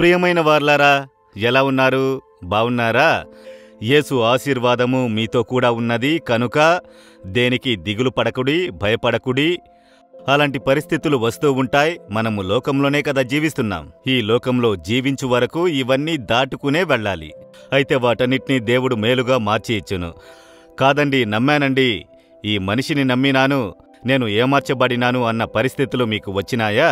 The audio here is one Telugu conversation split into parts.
ప్రియమైన వార్లారా ఎలా ఉన్నారు బావున్నారా యేసు ఆశీర్వాదము మీతో కూడా ఉన్నది కనుక దేనికి దిగులు పడకుడి భయపడకుడి అలాంటి పరిస్థితులు వస్తూ ఉంటాయి మనము లోకంలోనే కదా జీవిస్తున్నాం ఈ లోకంలో జీవించు వరకు ఇవన్నీ దాటుకునే వెళ్ళాలి అయితే వాటన్నిటినీ దేవుడు మేలుగా మార్చి ఇచ్చును కాదండి నమ్మానండి ఈ మనిషిని నమ్మినాను నేను ఏమార్చబడినాను అన్న పరిస్థితులు మీకు వచ్చినాయా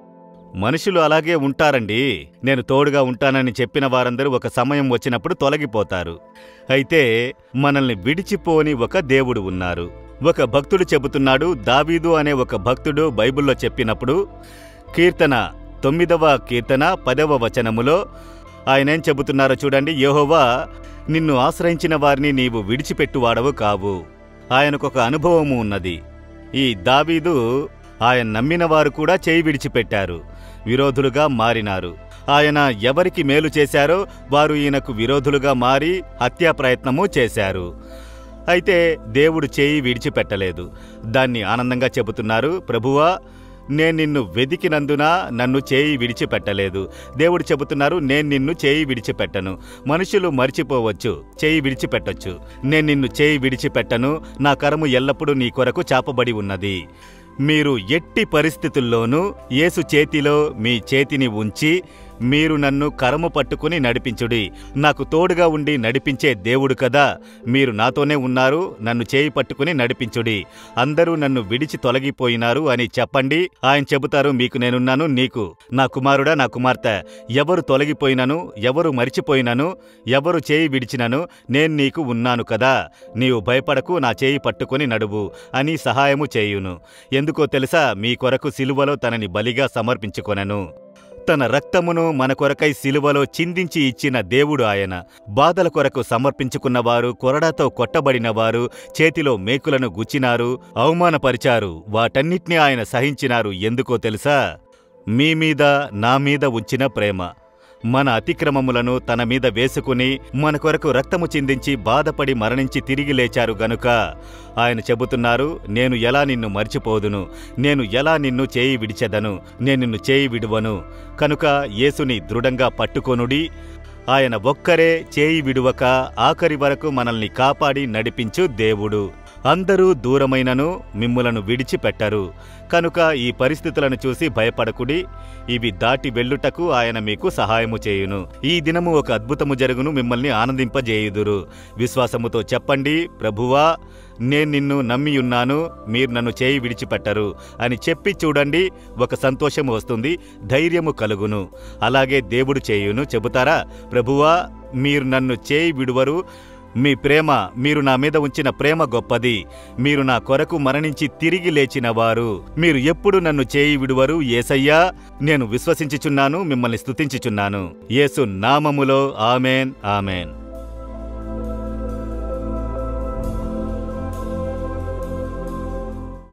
మనుషులు అలాగే ఉంటారండి నేను తోడుగా ఉంటానని చెప్పిన వారందరూ ఒక సమయం వచ్చినప్పుడు తొలగిపోతారు అయితే మనల్ని విడిచిపోని ఒక దేవుడు ఉన్నారు ఒక భక్తుడు చెబుతున్నాడు దావీదు అనే ఒక భక్తుడు బైబిల్లో చెప్పినప్పుడు కీర్తన తొమ్మిదవ కీర్తన పదవ వచనములో ఆయనేం చెబుతున్నారో చూడండి యెహోవా నిన్ను ఆశ్రయించిన వారిని నీవు విడిచిపెట్టువాడవు కావు ఆయనకొక అనుభవము ఉన్నది ఈ దావీదు ఆయన నమ్మిన వారు కూడా చేయి విడిచిపెట్టారు విరోధులుగా మారినారు ఆయన ఎవరికి మేలు చేశారో వారు ఈయనకు విరోధులుగా మారి హత్యా ప్రయత్నము చేశారు అయితే దేవుడు చేయి విడిచిపెట్టలేదు దాన్ని ఆనందంగా చెబుతున్నారు ప్రభువా నేను నిన్ను వెదికినందున నన్ను చేయి విడిచిపెట్టలేదు దేవుడు చెబుతున్నారు నేను నిన్ను చేయి విడిచిపెట్టను మనుషులు మర్చిపోవచ్చు చేయి విడిచిపెట్టొచ్చు నేను నిన్ను చేయి విడిచిపెట్టను నా కరము ఎల్లప్పుడూ నీ కొరకు చాపబడి ఉన్నది మీరు ఎట్టి పరిస్థితుల్లోనూ యేసు చేతిలో మీ చేతిని ఉంచి మీరు నన్ను కరము పట్టుకుని నడిపించుడి నాకు తోడుగా ఉండి నడిపించే దేవుడు కదా మీరు నాతోనే ఉన్నారు నన్ను చేయి పట్టుకుని నడిపించుడి అందరూ నన్ను విడిచి తొలగిపోయినారు అని చెప్పండి ఆయన చెబుతారు మీకు నేనున్నాను నీకు నా కుమారుడా నా కుమార్తె ఎవరు తొలగిపోయినను ఎవరు మరిచిపోయినను ఎవరు చేయి విడిచినను నేను నీకు ఉన్నాను కదా నీవు భయపడకు నా చేయి పట్టుకుని నడువు అని సహాయము చేయును ఎందుకో తెలుసా మీ కొరకు సిలువలో తనని బలిగా సమర్పించుకొనను తన రక్తమును మన కొరకై సిలువలో చిందించి ఇచ్చిన దేవుడు ఆయన బాధల కొరకు సమర్పించుకున్నవారు కొరడాతో కొట్టబడినవారు చేతిలో మేకులను గుచ్చినారు అవమానపరిచారు వాటన్నిటినీ ఆయన సహించినారు ఎందుకో తెలుసా మీ మీద నా మీద ఉంచిన ప్రేమ మన అతిక్రమములను తన మీద వేసుకుని మన కొరకు రక్తము చిందించి బాధపడి మరణించి తిరిగి లేచారు గనుక ఆయన చెబుతున్నారు నేను ఎలా నిన్ను మర్చిపోదును నేను ఎలా నిన్ను చేయి విడిచెదను నేను నిన్ను చేయి విడువను కనుక యేసుని దృఢంగా పట్టుకొనుడి ఆయన ఒక్కరే చేయి విడువక ఆఖరి వరకు మనల్ని కాపాడి నడిపించు దేవుడు అందరూ దూరమైనను మిమ్ములను విడిచిపెట్టరు కనుక ఈ పరిస్థితులను చూసి భయపడకుడి ఇవి దాటి వెళ్ళుటకు ఆయన మీకు సహాయము చేయును ఈ దినము ఒక అద్భుతము జరుగును మిమ్మల్ని ఆనందింపజేయుదురు విశ్వాసముతో చెప్పండి ప్రభువా నేను నిన్ను నమ్మియున్నాను మీరు నన్ను చేయి విడిచిపెట్టరు అని చెప్పి చూడండి ఒక సంతోషము వస్తుంది ధైర్యము కలుగును అలాగే దేవుడు చేయును చెబుతారా ప్రభువా మీరు నన్ను చేయి విడువరు మీ ప్రేమ మీరు నా మీద ఉంచిన ప్రేమ గొప్పది మీరు నా కొరకు మరణించి తిరిగి లేచిన వారు మీరు ఎప్పుడు నన్ను చేయి విడువరు ఏసయ్యా నేను విశ్వసించుచున్నాను మిమ్మల్ని స్తుతించుచున్నాను యేసు నామములో ఆమెన్ ఆమెన్